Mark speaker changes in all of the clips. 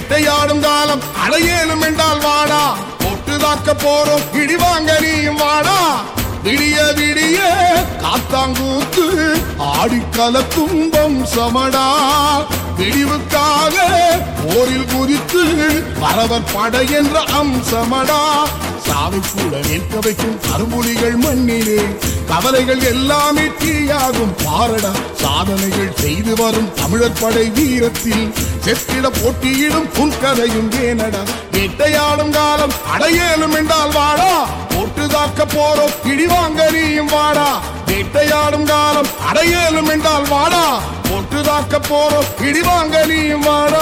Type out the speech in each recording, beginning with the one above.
Speaker 1: வேட்டையாடும் காலம் அடையேலும் என்றால் வாடா போட்டு தாக்க போறோம் இடிவாங்க நீயும் வாடா விடிய விடிய காத்தாங்கூத்து ஆடிக்கல துன்பம் சமடா விடிவுக்காக போரில் குதித்து வரவர் படை என்ற அம்சமடா சாவி கூட நிற்க வைக்கும் கரும்புலிகள் மண்ணிலே கவலைகள் எல்லாமே தீயாகும் பாரடா சாதனைகள் செய்து வரும் தமிழர் படை வீரத்தில் செத்திட போட்டியிடும் புன்கதையும் ஏனடா வேட்டையாடும் காலம் அடையேலும் என்றால் வாடா போட்டு தாக்க போறோம் இடிவாங்க நீயும் வாடா வேட்டையாடும் காலம் அடையேலும் என்றால் வாடா போட்டு தாக்க போறோம் இடிவாங்க நீயும் வாடா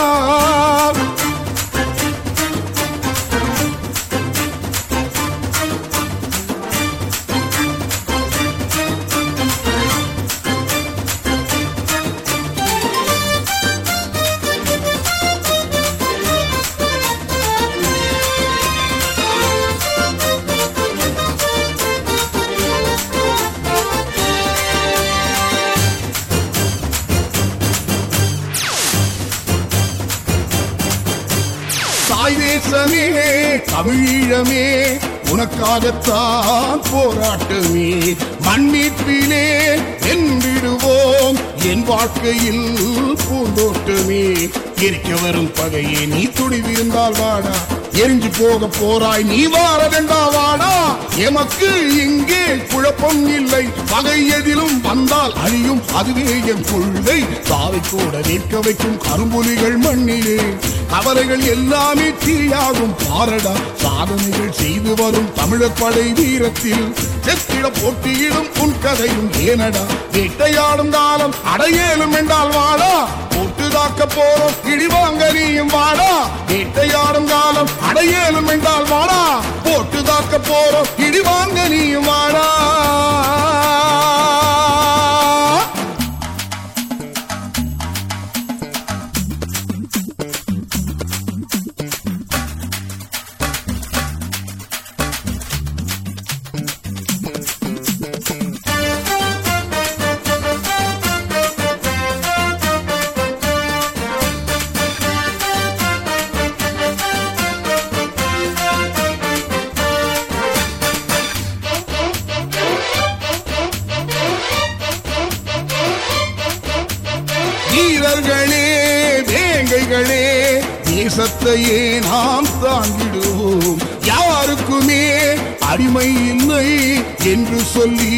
Speaker 1: தாய் தேசமே தமிழீழமே உனக்காகத்தான் போராட்டமே மண்மீட்பிலே வென்றிடுவோம் என் வாழ்க்கையில் பூந்தோட்டமே எரிக்க வரும் பகையே நீ துணிவிருந்தால் வாடா எரிஞ்சு போக போறாய் நீ வாரதெண்டா வாடா எமக்கு இங்கே குழப்பம் இல்லை பகை எதிலும் வந்தால் அழியும் அதுவே என் கொள்கை சாவை கூட நிற்க வைக்கும் கரும்புலிகள் மண்ணிலே கவலைகள் எல்லாமே தீயாகும் பாரடா சாதனைகள் செய்து வரும் தமிழர் படை வீரத்தில் செத்திட போட்டியிடும் உன் கதையும் ஏனடா வேட்டையாடும் காலம் அடையேலும் என்றால் வாடா போட்டு தாக்க போறோம் இடிவாங்க நீயும் வாடா வேட்டையாடும் காலம் அடையேலும் என்றால் வாடா போட்டு தாக்க போறோம் இடிவாங்க நீயும் வாடா வீரர்களே வேங்கைகளே தேசத்தையே நாம் தாங்கிடுவோம் யாருக்குமே அடிமை இல்லை என்று சொல்லி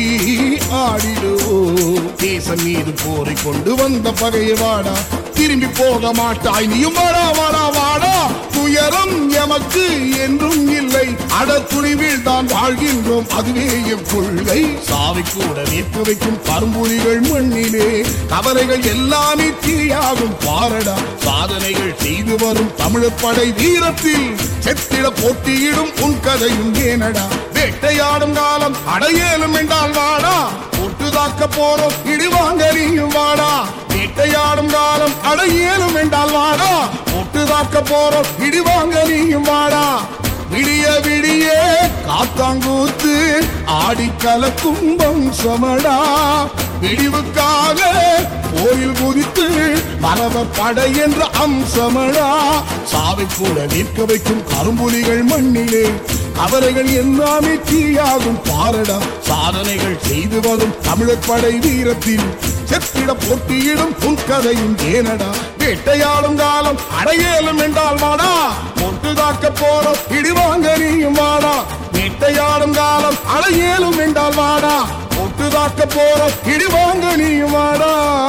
Speaker 1: ஆடிடுவோம் தேசம் மீது போரை கொண்டு வந்த பகையை வாடா திரும்பி போக மாட்டாய் நீயும் வாடா வாடா வாடா துயரம் எமக்கு என்றும் இல்லை அட துணிவில் தான் வாழ்கின்றோம் அதுவே என் கொள்கை சாவி கூட நிற்க வைக்கும் பரும்புலிகள் மண்ணிலே கவலைகள் எல்லாமே தீயாகும் பாரடா சாதனைகள் செய்து வரும் தமிழர் படை வீரத்தில் செத்திட போட்டியிடும் உன் கதையும் ஏனடா வேட்டையாடும் காலம் அடையேலும் என்றால் வாடா போட்டு தாக்க போறோம் இடிவாங்க நீயும் வாடா வேட்டையாடும் காலம் அடையேலும் என்றால் வாடா போட்டு தாக்க போறோம் இடிவாங்க நீயும் வாடா விடிய விடிய காத்தாங்கூத்து ஆடிக்கல கும்பம் சமடா விடிவுக்காக போரில் குதித்து மரப படை என்ற அம்சமடா சாவை கூட நிற்க வைக்கும் கரும்புலிகள் மண்ணிலே கவலைகள் எல்லாமே தீயாகும் பாரடா சாதனைகள் செய்து வரும் தமிழர் படை வீரத்தில் செத்திட போட்டியிடும் உன் கதையும் ஏனடா வேட்டையாடும் காலம் அடையேலும் என்றால் வாடா போட்டு தாக்க போறோம் இடிவாங்க நீயும் வாடா வேட்டையாடும் காலம் அடையேலும் என்றால் வாடா போட்டு தாக்க போறோம் இடிவாங்க நீயும் வாடா